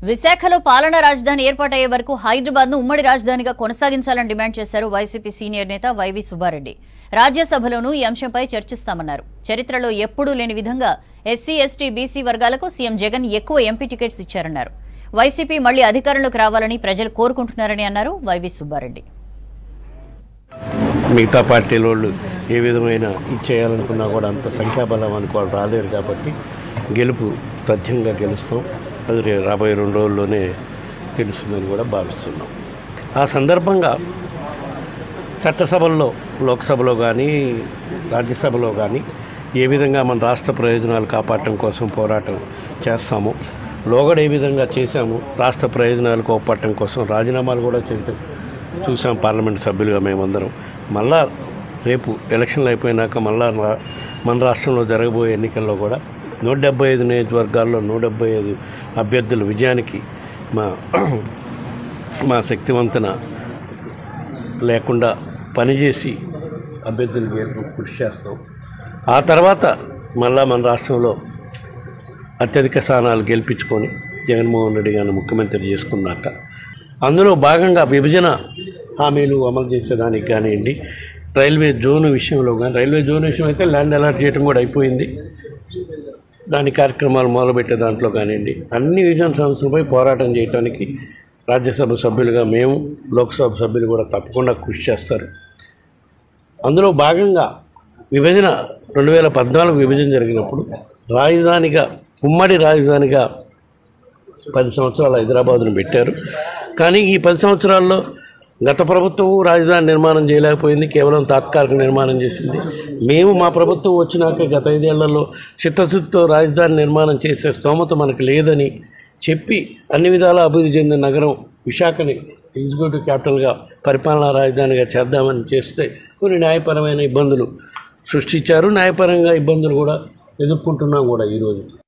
విశాఖలో పాలనా రాజధాని ఏర్పాటయ్యే వరకు హైదరాబాద్ ను ఉమ్మడి రాజధానిగా కొనసాగించాలని డిమాండ్ చేశారు వైసీపీ సీనియర్ నేత వైవి సుబ్బారెడ్డి రాజ్యసభలోనూ ఈ అంశంపై చర్చిస్తామన్నారు చరిత్రలో ఎప్పుడూ లేని విధంగా ఎస్సీ ఎస్టీ బీసీ వర్గాలకు సీఎం జగన్ ఎక్కువ ఎంపీ టికెట్స్ ఇచ్చారన్నారు వైసీపీ మళ్లీ అధికారంలోకి రావాలని ప్రజలు కోరుకుంటున్నారని అన్నారు వైవి సుబ్బారెడ్డి మిగతా పార్టీల వాళ్ళు ఏ విధమైన ఇచ్చేయాలనుకున్నా కూడా అంత సంఖ్యాబలం అనుకోవాలి రాలేరు కాబట్టి గెలుపు తథ్యంగా గెలుస్తాం అది రే- రాబోయే రెండు రోజుల్లోనే తెలుస్తుందని కూడా భావిస్తున్నాం ఆ సందర్భంగా చట్టసభల్లో లోక్సభలో కానీ రాజ్యసభలో కానీ ఏ విధంగా మన రాష్ట్ర ప్రయోజనాలు కాపాడటం కోసం పోరాటం చేస్తామో లోగడ ఏ విధంగా చేశాము రాష్ట్ర ప్రయోజనాలు కోపడటం కోసం రాజీనామాలు కూడా చేయటం చూసాం పార్లమెంట్ సభ్యులుగా మేమందరం మళ్ళా రేపు ఎలక్షన్లు అయిపోయినాక మళ్ళా రా- మన రాష్ట్రంలో జరగబోయే ఎన్నికల్లో కూడా నూట డెబ్బై ఐదు నియోజకవర్గాల్లో నూట డెబ్బై ఐదు అభ్యర్థుల విజయానికి మా మా శక్తివంతన లేకుండా పనిచేసి అభ్యర్థులు గెలుపు కృషి చేస్తాం ఆ తర్వాత మళ్ళా మన రాష్ట్రంలో అత్యధిక స్థానాలు గెలిపించుకొని జగన్మోహన్ రెడ్డి గారిని ముఖ్యమంత్రి చేసుకున్నాక అందులో భాగంగా విభజన హామీలు అమలు చేసేదానికి కానివ్వండి రైల్వే జోన్ విషయంలో కానీ రైల్వే జోన్ విషయం అయితే ల్యాండ్ అలాట్ చేయడం కూడా అయిపోయింది దాని కార్యక్రమాలు మొదలుపెట్టే దాంట్లో కానివ్వండి అన్ని విజన సంస్థలపై పోరాటం చేయడానికి రాజ్యసభ సభ్యులుగా మేము లోక్సభ సభ్యులు కూడా తప్పకుండా కృషి చేస్తారు అందులో భాగంగా విభజన రెండు వేల పద్నాలుగు విభజన జరిగినప్పుడు రాజధానిగా ఉమ్మడి రాజధానిగా పది సంవత్సరాలు హైదరాబాదును పెట్టారు కానీ ఈ పది సంవత్సరాల్లో గత ప్రభుత్వం రాజధాని నిర్మాణం చేయలేకపోయింది కేవలం తాత్కాలిక నిర్మాణం చేసింది మేము మా ప్రభుత్వం వచ్చినాక గత ఐదేళ్లలో చిత్తశుద్ధితో రాజధాని నిర్మాణం చేసే స్తోమత మనకు లేదని చెప్పి అన్ని విధాల అభివృద్ధి చెందిన నగరం విశాఖని ఎగ్జిక్యూటివ్ క్యాపిటల్గా పరిపాలనా రాజధానిగా చేద్దామని చేస్తే కొన్ని న్యాయపరమైన ఇబ్బందులు సృష్టించారు న్యాయపరంగా ఇబ్బందులు కూడా ఎదుర్కొంటున్నాం కూడా ఈరోజు